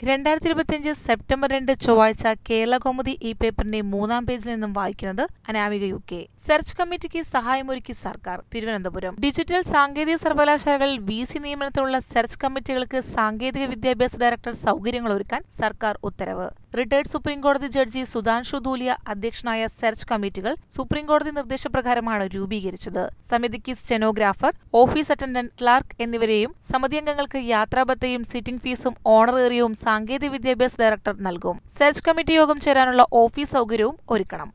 രണ്ടായിരത്തി ഇരുപത്തിയഞ്ച് സെപ്റ്റംബർ രണ്ട് ചൊവ്വാഴ്ച കേരള കൗമുദി ഈ പേപ്പറിന്റെ മൂന്നാം പേജിൽ നിന്നും വായിക്കുന്നത് അനാമിക യു കെ സെർച്ച് കമ്മിറ്റിക്ക് സഹായമൊരുക്കി സർക്കാർ തിരുവനന്തപുരം ഡിജിറ്റൽ സാങ്കേതിക സർവകലാശാലകളിൽ വി സി നിയമനത്തിനുള്ള സെർച്ച് കമ്മിറ്റികൾക്ക് സാങ്കേതിക വിദ്യാഭ്യാസ ഡയറക്ടർ സൗകര്യങ്ങൾ ഒരുക്കാൻ സർക്കാർ ഉത്തരവ് റിട്ടയർഡ് സുപ്രീംകോടതി ജഡ്ജി സുധാൻഷു ധൂലിയ അധ്യക്ഷനായ സെർച്ച് കമ്മിറ്റികൾ സുപ്രീംകോടതി നിർദ്ദേശപ്രകാരമാണ് രൂപീകരിച്ചത് സമിതിക്ക് സ്റ്റെനോഗ്രാഫർ ഓഫീസ് അറ്റൻഡന്റ് ക്ലാർക്ക് എന്നിവരെയും സമിതി അംഗങ്ങൾക്ക് യാത്രാബത്തയും സിറ്റിംഗ് ഫീസും ഓണറേറിയവും സാങ്കേതിക വിദ്യാഭ്യാസ ഡയറക്ടർ നൽകും സെർച്ച് കമ്മിറ്റി യോഗം ചേരാനുള്ള ഓഫീസ് സൗകര്യവും ഒരുക്കണം